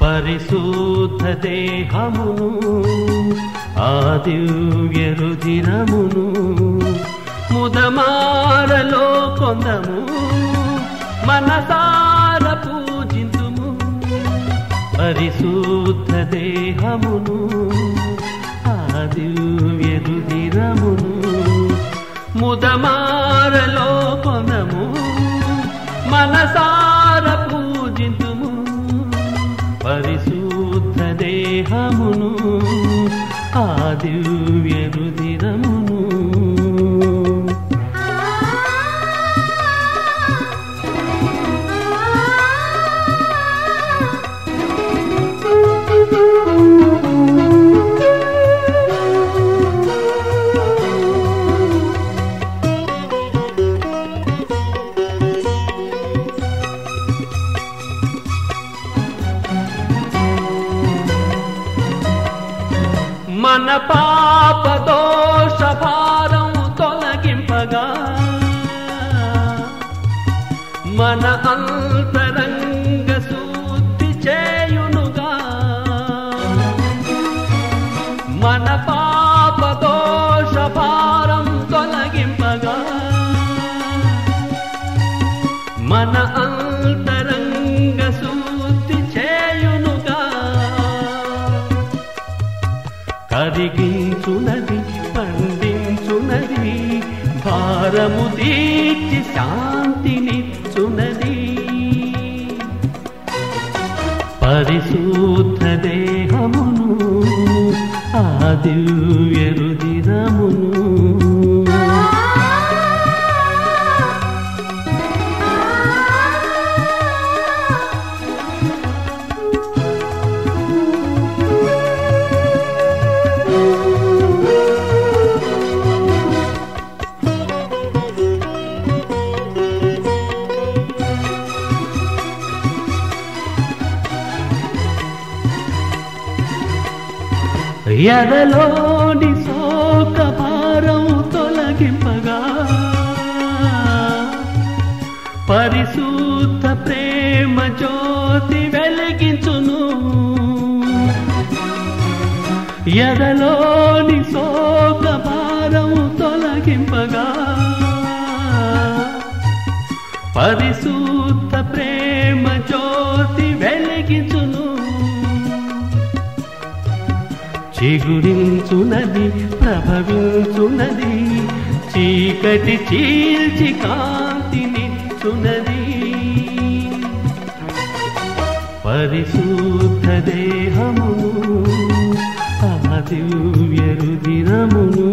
పరిశుద్ధ దేహమును ఆ దివ్య రుధిరమును ముదమారలో కొందము మనసార పూజింతుము పరిశుద్ధ దేహమును ఆ దివ్య రుధిరమును ముదమారలో కొందము మనసార పూజింతుము పరిశుద్ధ దేహమును ఆ దివ్య రుధిరమును మన పాప దోష భారం తొలగింపగా మన అంతరంగ శుద్ధి చేయునుగా మన పాప దోష భారం తొలగింపగా మన అంతరంగ శుద్ధి చేయునుగా కరిగించునది పండించునది భారము తీర్చి శాంతినిచ్చునది పరిశుద్ధ దేహమును ఆ దివ్య రుదిరమును ఎదలోని శోక భారం తొలగింపగా పరిశుద్ధ ప్రేమ జ్యోతి వెలిగించును ఎదలోని శోక భారం తొలగింపగా పరిశుద్ధ ప్రేమ జ్యోతి వెలిగించును చిగురించునది ప్రభవించునది చీకటి చీల్చి కాంతినిచ్చునది పరిశుద్ధ దేహమును ఆ దివ్య రుదిరమును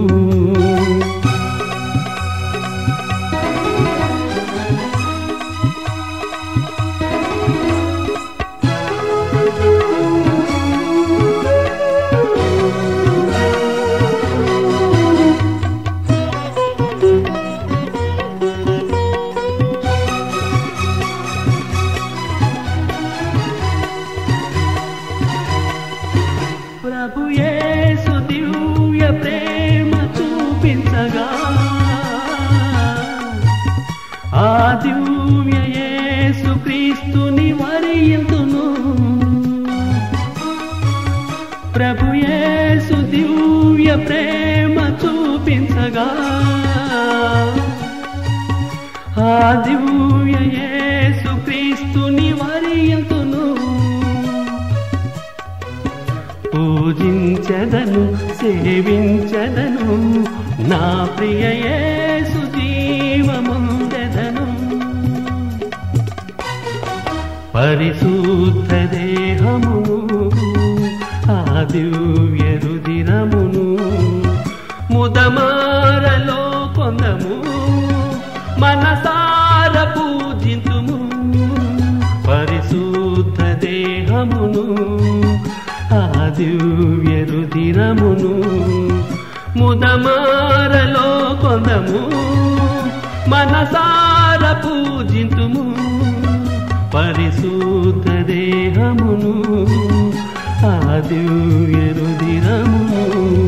ప్రభు యేసు దివ్య ప్రేమ చూపించగా ఆ దివ్య యేసు క్రీస్తుని వరియంతును ప్రభు యేసు దివ్య ప్రేమ చూపించగా ఆ దివ్య యేసు క్రీస్తుని వరియంతును పూజించదను సేవించదను నా ప్రియ యేసు జీవముందెదను పరిశుద్ధ దేహమును ఆ దివ్య రుదిరమును ముదమారలో కొందము మనసార పూజింతుము పరిశుద్ధ దేహమును ఆ దివ్య రుదిరమును ముదమారలో కొందము మనసార పూజింతుము పరిశుద్ధ దేహమును ఆ దివ్య రుదిరమును